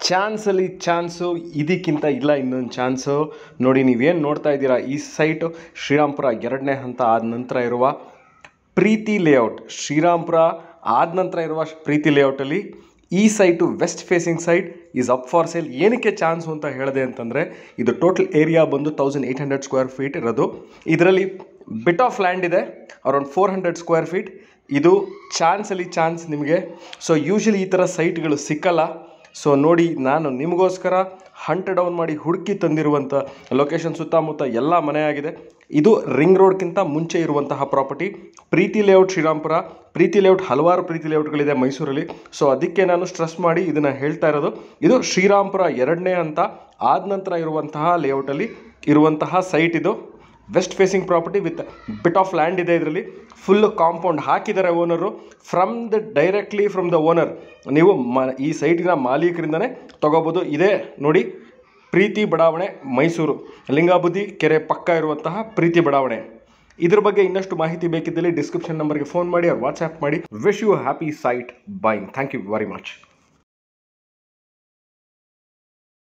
ಚಾನ್ಸಲ್ಲಿ chance ಇದಕ್ಕಿಂತ ಇಲ್ಲ ಇನ್ನೊಂದು ಚಾನ್ಸು ನೋಡಿ ನೀವೇನು ನೋಡ್ತಾ ಇದ್ದೀರಾ ಈ ಸೈಟು ಶ್ರೀರಾಮ್ಪುರ ಎರಡನೇ ಹಂತ ಆದ ನಂತರ ಇರುವ ಪ್ರೀತಿ ಲೇಔಟ್ ಶ್ರೀರಾಮ್ಪುರ ಆದ ನಂತರ ಇರುವ ಪ್ರೀತಿ ಲೇಔಟಲ್ಲಿ ಈ site west facing site is up for sale ಏನಕ್ಕೆ ಚಾನ್ಸು ಅಂತ ಹೇಳಿದೆ ಅಂತಂದರೆ ಇದು ಟೋಟಲ್ ಏರಿಯಾ ಬಂದು thousand eight hundred square feet ಇರೋದು ಇದರಲ್ಲಿ ಬಿಟ್ ಆಫ್ ಲ್ಯಾಂಡ್ ಇದೆ around four hundred square feet ಇದು ಚಾನ್ಸಲ್ಲಿ ಚಾನ್ಸ್ ನಿಮಗೆ ಸೊ ಯೂಶಲಿ ಈ ಥರ ಸೈಟ್ಗಳು ಸಿಕ್ಕಲ್ಲ ಸೊ ನೋಡಿ ನಾನು ನಿಮಗೋಸ್ಕರ ಹಂಟ್ ಡೌನ್ ಮಾಡಿ ಹುಡುಕಿ ತಂದಿರುವಂಥ ಲೊಕೇಶನ್ ಸುತ್ತಮುತ್ತ ಎಲ್ಲ ಮನೆಯಾಗಿದೆ ಇದು ರಿಂಗ್ ರೋಡ್ಗಿಂತ ಮುಂಚೆ ಇರುವಂತಹ property Preethi layout Srirampura Preethi layout ಹಲವಾರು ಪ್ರೀತಿ ಲೇಔಟ್ಗಳಿದೆ ಮೈಸೂರಲ್ಲಿ ಸೊ ಅದಕ್ಕೆ ನಾನು ಸ್ಟ್ರೆಸ್ ಮಾಡಿ ಇದನ್ನು ಹೇಳ್ತಾ ಇರೋದು ಇದು ಶ್ರೀರಾಮ್ಪುರ ಎರಡನೇ ಹಂತ ಆದ ನಂತರ ಇರುವಂತಹ ಲೇಔಟಲ್ಲಿ ಇರುವಂತಹ ಸೈಟ್ ಇದು west facing property with bit of land ಇದೆ ಇದರಲ್ಲಿ ಫುಲ್ ಕಾಂಪೌಂಡ್ ಹಾಕಿದ್ದಾರೆ owner from the directly from the owner ನೀವು ಮ ಈ ಸೈಟಿನ ಮಾಲೀಕರಿಂದನೇ ತಗೋಬೋದು ಇದೇ ನೋಡಿ ಪ್ರೀತಿ ಬಡಾವಣೆ ಮೈಸೂರು ಲಿಂಗಾಬುದ್ದಿ ಕೆರೆ ಪಕ್ಕ ಇರುವಂತಹ ಪ್ರೀತಿ ಬಡಾವಣೆ ಇದ್ರ ಬಗ್ಗೆ ಇನ್ನಷ್ಟು ಮಾಹಿತಿ ಬೇಕಿದ್ದಲ್ಲಿ ಡಿಸ್ಕ್ರಿಪ್ಷನ್ ನಂಬರ್ಗೆ ಫೋನ್ ಮಾಡಿ ಅವ್ರು ವಾಟ್ಸ್ಆ್ಯಪ್ ಮಾಡಿ wish you happy site buying thank you very much